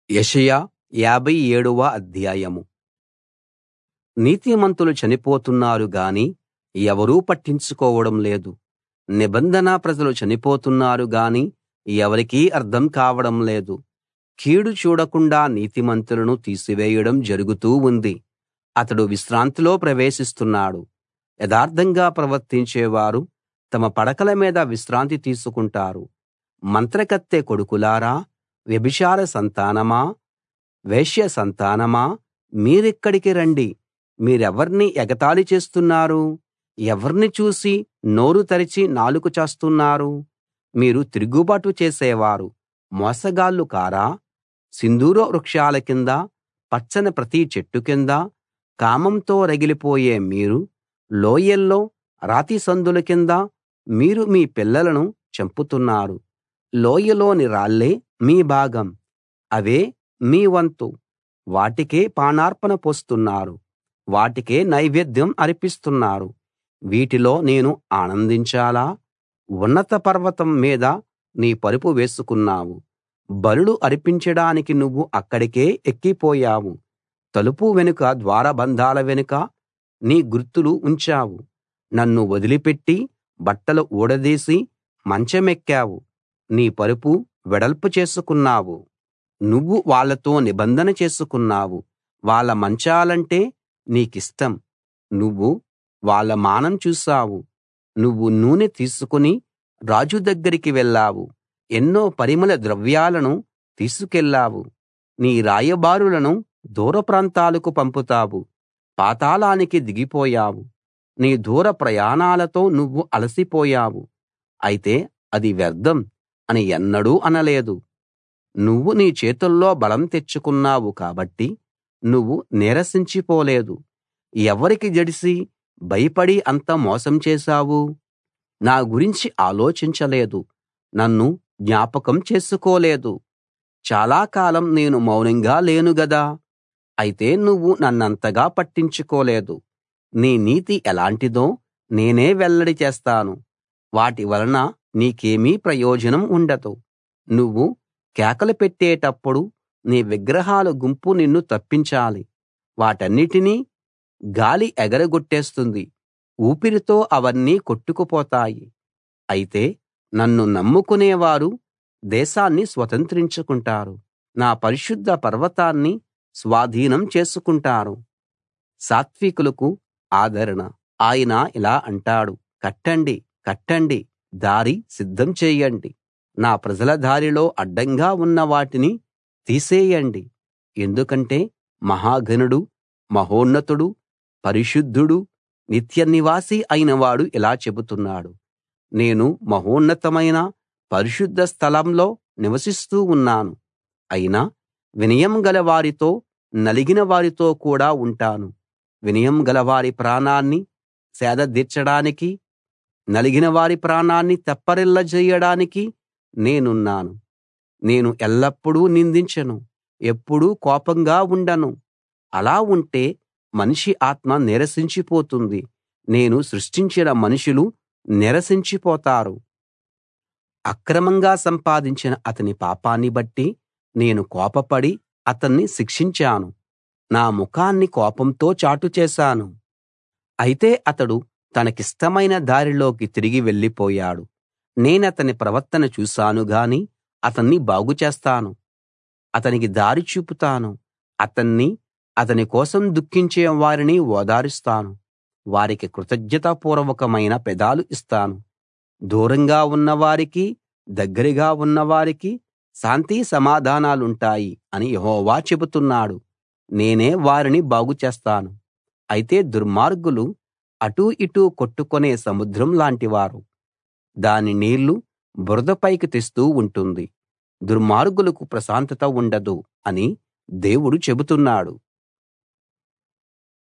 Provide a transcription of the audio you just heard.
యెషయా యాభై ఏడవ అధ్యాయం నీతిమంతులు చనిపోతున్నారు గాని ఎవరూ పట్టించుకోవడం లేదు నిబంధన ప్రజలు చనిపోతున్నారు గాని ఎవరికీ అర్థం కావడం లేదు కీడు చూడకుండా నీతిమంతులను తీసివేయడం జరుగుతూ ఉంది అతడు విశ్రాంతిలో ప్రవేశిస్తున్నాడు యథార్థంగా ప్రవర్తించేవారు తమ పడకల మీద విశ్రాంతి తీసుకుంటారు మంత్రకత్తె కొడుకులారా వ్యభిచార సంతానమా వేశ్య సంతానమా మీరిక్కడికి రండి మీరెవర్ని ఎగతాళి చేస్తున్నారు ఎవర్ని చూసి నోరు తెరచి నాలుక చాస్తున్నారు మీరు తిరుగుబాటు చేసేవారు మోసగాళ్ళు కారా సింధూర వృక్షాల కింద పచ్చని ప్రతి చెట్టు కింద కామంతో రగిలిపోయే మీరు లోయల్లో రాతి సందుల కింద మీరు మీ పిల్లలను చంపుతున్నారు లోయలోని రాళ్ళే మీ భాగం అవే మీ వంతు వాటికే పానార్పణ పోస్తున్నారు వాటికే నైవేద్యం అర్పిస్తున్నారు వీటిలో నేను ఆనందించాలా ఉన్నత పర్వతం మీద నీ పరుపు వేసుకున్నావు బలులు అర్పించడానికి నువ్వు అక్కడికే ఎక్కిపోయావు తలుపు వెనుక ద్వారబంధాల వెనుక నీ గుర్తులు ఉంచావు నన్ను వదిలిపెట్టి బట్టలు ఊడదీసి మంచమెక్కావు నీ పరుపు వెడల్పు చేసుకున్నావు నువ్వు వాళ్ళతో నిబంధన చేసుకున్నావు వాళ్ళ మంచాలంటే నీకిష్టం నువ్వు వాళ్ళ మానం చూశావు నువ్వు నూనె తీసుకుని రాజు దగ్గరికి వెళ్ళావు ఎన్నో పరిమళ ద్రవ్యాలను తీసుకెళ్ళావు నీ రాయబారులను దూర ప్రాంతాలకు పంపుతావు పాతాళానికి దిగిపోయావు నీ దూర ప్రయాణాలతో నువ్వు అలసిపోయావు అయితే అది వ్యర్థం అని ఎన్నడూ అనలేదు నువ్వు నీ చేతుల్లో బలం తెచ్చుకున్నావు కాబట్టి నువ్వు నీరసించిపోలేదు ఎవరికి జడిసి భయపడి అంత మోసం చేశావు నా గురించి ఆలోచించలేదు నన్ను జ్ఞాపకం చేసుకోలేదు చాలా కాలం నేను మౌనంగా లేను గదా అయితే నువ్వు నన్నంతగా పట్టించుకోలేదు నీ నీతి ఎలాంటిదో నేనే వెల్లడి చేస్తాను వాటి వలన నీకేమీ ప్రయోజనం ఉండదు నువ్వు కేకలు పెట్టేటప్పుడు నీ విగ్రహాల గుంపు నిన్ను తప్పించాలి వాటన్నిటినీ గాలి ఎగరగొట్టేస్తుంది ఊపిరితో అవన్నీ కొట్టుకుపోతాయి అయితే నన్ను నమ్ముకునేవారు దేశాన్ని స్వతంత్రించుకుంటారు నా పరిశుద్ధ పర్వతాన్ని స్వాధీనం చేసుకుంటారు సాత్వికులకు ఆదరణ ఆయన ఇలా అంటాడు కట్టండి కట్టండి దారి సిద్ధం చేయండి నా ప్రజల దారిలో అడ్డంగా ఉన్న వాటిని తీసేయండి ఎందుకంటే మహాఘనుడు మహోన్నతుడు పరిశుద్ధుడు నిత్య నివాసి అయినవాడు ఇలా చెబుతున్నాడు నేను మహోన్నతమైన పరిశుద్ధ స్థలంలో నివసిస్తూ ఉన్నాను అయినా వినయం గల వారితో నలిగిన వారితో కూడా ఉంటాను వినయం గలవారి ప్రాణాన్ని సేదదీర్చడానికి నలిగిన వారి ప్రాణాన్ని తెప్పరిల్లజేయడానికి నేనున్నాను నేను ఎల్లప్పుడూ నిందించను ఎప్పుడూ కోపంగా ఉండను అలా ఉంటే మనిషి ఆత్మ నీరసించిపోతుంది నేను సృష్టించిన మనుషులు నీరసించిపోతారు అక్రమంగా సంపాదించిన అతని పాపాన్ని బట్టి నేను కోపపడి అతన్ని శిక్షించాను నా ముఖాన్ని కోపంతో చాటు చేశాను అయితే అతడు తనకిష్టమైన దారిలోకి తిరిగి వెళ్ళిపోయాడు నేనతని ప్రవర్తన చూశాను గాని అతన్ని బాగుచేస్తాను అతనికి దారి చూపుతాను అతన్ని అతని కోసం దుఃఖించే వారిని ఓదారుస్తాను వారికి కృతజ్ఞతాపూర్వకమైన పెదాలు ఇస్తాను దూరంగా ఉన్నవారికి దగ్గరగా ఉన్నవారికి శాంతి సమాధానాలుంటాయి అని యెహోవా చెబుతున్నాడు నేనే వారిని బాగుచేస్తాను అయితే దుర్మార్గులు అటూ ఇటూ కొట్టుకునే సముద్రం లాంటివారు దాని నీళ్లు బురద పైకి తెస్తూ ఉంటుంది దుర్మార్గులకు ప్రశాంతత ఉండదు అని దేవుడు చెబుతున్నాడు